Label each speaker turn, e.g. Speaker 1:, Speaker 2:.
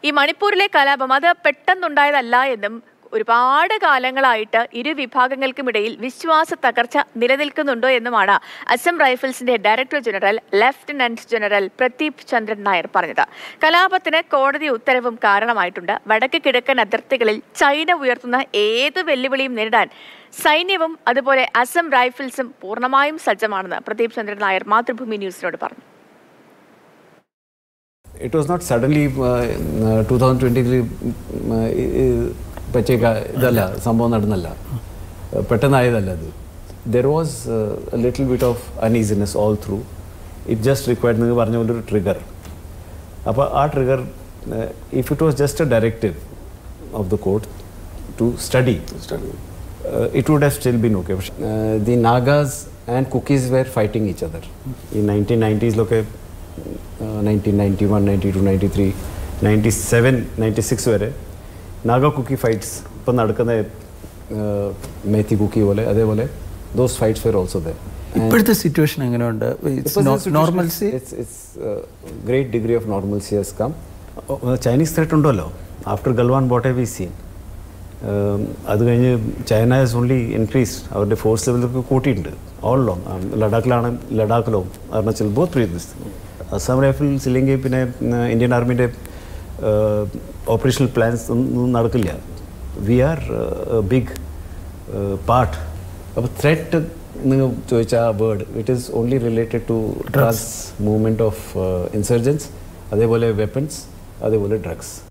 Speaker 1: ഈ മണിപ്പൂരിലെ കലാപം അത് പെട്ടെന്നുണ്ടായതല്ല എന്നും ഒരുപാട് കാലങ്ങളായിട്ട് ഇരു വിഭാഗങ്ങൾക്കുമിടയിൽ വിശ്വാസ തകർച്ച നിലനിൽക്കുന്നുണ്ടോ എന്നുമാണ് അസം റൈഫിൾസിന്റെ director general lieutenant general Pradeep Chandran Nair പറഞ്ഞത് കലാപത്തിന് കോടതി ഉത്തരവും കാരണമായിട്ടുണ്ട് വടക്ക് കിഴക്കൻ അതിർത്തികളിൽ ചൈന ഉയർത്തുന്ന ഏത് വെല്ലുവിളിയും നേരിടാൻ സൈന്യവും അതുപോലെ അസം റൈഫിൾസും പൂർണ്ണമായും സജ്ജമാണെന്ന് പ്രദീപ് ചന്ദ്രൻ നായർ മാതൃഭൂമി ന്യൂസിനോട് പറഞ്ഞു
Speaker 2: it was not suddenly two thousand twenty three പറ്റിയ കാ- ഇതല്ല സംഭവം നടന്നല്ല പെട്ടെന്നായതല്ല അത് there was little bit of uneasiness all through it just required നിങ്ങൾ പറഞ്ഞ പോലെ ഒരു ട്രിഗർ അപ്പോൾ ആ trigger if it was just a directive of the court to study it would have still been okay പക്ഷേ the Nagas and Kukis were fighting each other ഈ nineteen നയൻറ്റീസിലൊക്കെ nineteen ninety one ninety two ninety three ninety seven ninety six വരെ Naga Kuki fights ഇപ്പം നടക്കുന്ന മേത്തി കുക്കി പോലെ അതേപോലെ those fights were also the
Speaker 3: ഇപ്പോഴത്തെ situation എങ്ങനെയുണ്ട് normalcy
Speaker 2: great degree of normalcy has come Chinese threat ഉണ്ടല്ലോ ആഫ്റ്റർ ഗൽവാൻ ബോട്ടെ വി സീൻ അത് കഴിഞ്ഞ് ചൈന ഹാസ് ഓൺലി ഇൻക്രീസ് അവരുടെ ഫോഴ്സ് ലെവലൊക്കെ കൂട്ടിയിട്ടുണ്ട് ഓൾ ലോങ് ലഡാക്കിലാണ് ലഡാക്കിലോ അരുണാചൽ ബോത്ത് പ്രീതിസ് അസം റൈഫിൾസ് ഇല്ലെങ്കിൽ പിന്നെ ഇന്ത്യൻ ആർമിൻ്റെ ഓപ്പറേഷണൽ പ്ലാൻസ് ഒന്നും നടക്കില്ല വി ആർ ബിഗ് പാർട്ട് അപ്പോൾ ത്രെറ്റ് നിങ്ങൾ ചോദിച്ച ആ word it is only related to drugs movement of insurgence അതേപോലെ വെപ്പൺസ് അതേപോലെ ഡ്രഗ്സ്